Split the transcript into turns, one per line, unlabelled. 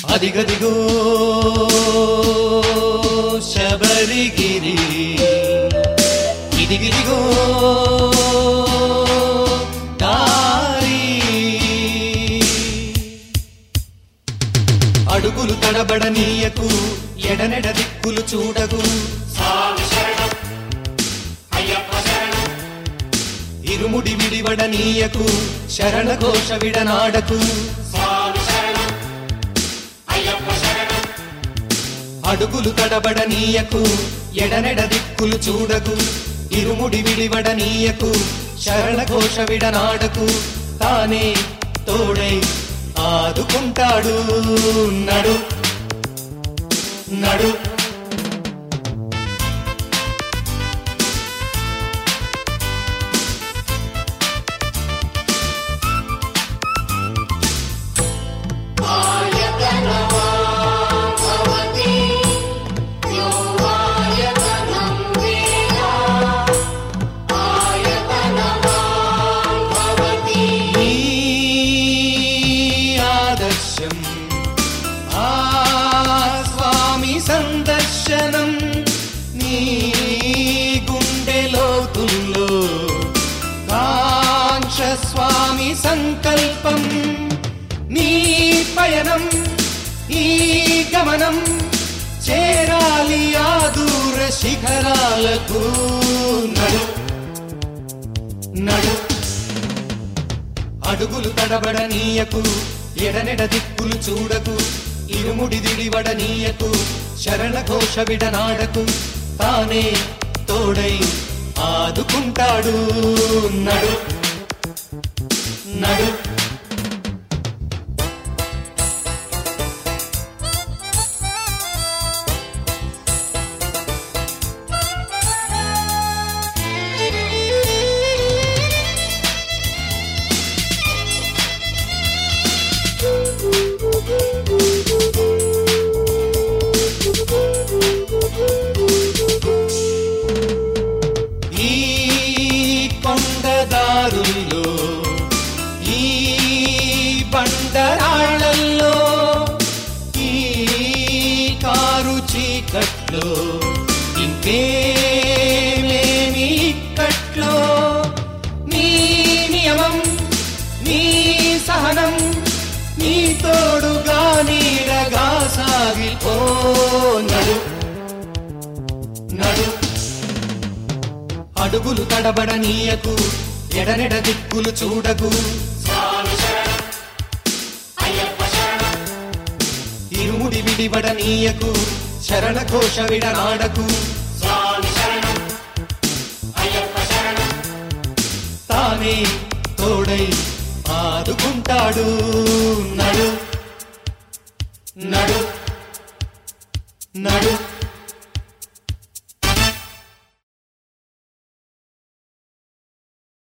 అదిగదిగో శబరిగిరి ఇదిగిదిగో దారి అడుగులు తడబడనీయకు ఎడనెడ దిక్కులు చూడగు ఇరుముడి విడివడనీయకు శరణ ఘోష విడనాడకు అడుగులు తడబడనీయకు ఎడనెడ దిక్కులు చూడకు ఇరుముడి విడివడనీయకు శరణ ఘోష విడనాడకు తానే తోడై ఆదుకుంటాడు నడు నడు నీ ఆదర్శం ఆ స్వామి సందర్శనం నీ గుండెలోతుల్లో కాంక్ష స్వామి సంకల్పం నీ పయనం ఈ గమనం చేరాలి ఆ దూర శిఖరాలకు నడు నడు అడుగులు తడబడనీయకు ఎడనెడ దిక్కులు చూడకు ఇరుముడి దిడివడనీయకు శరణ ఘోష విడనాడకు తానే తోడై ఆదుకుంటాడు నడు నడు ఈ కొండదారుల్లో ఈ బండరాళ్ళల్లో ఈ కారు చీకట్లో ఇంకేమేమి ఇక్కట్లో నీ నియమం నీ సహనం నీ తోడుగా నీడగా సాగిపో నడు నడు అడుగులు తడబడనీయకు ఎడనెడ దిక్కులు చూడకు ఇరుముడి విడివడనీయకు శరణ ఘోష విడనాడకు తానే తోడై ఆదుకుంటాడు నడు నడు నడు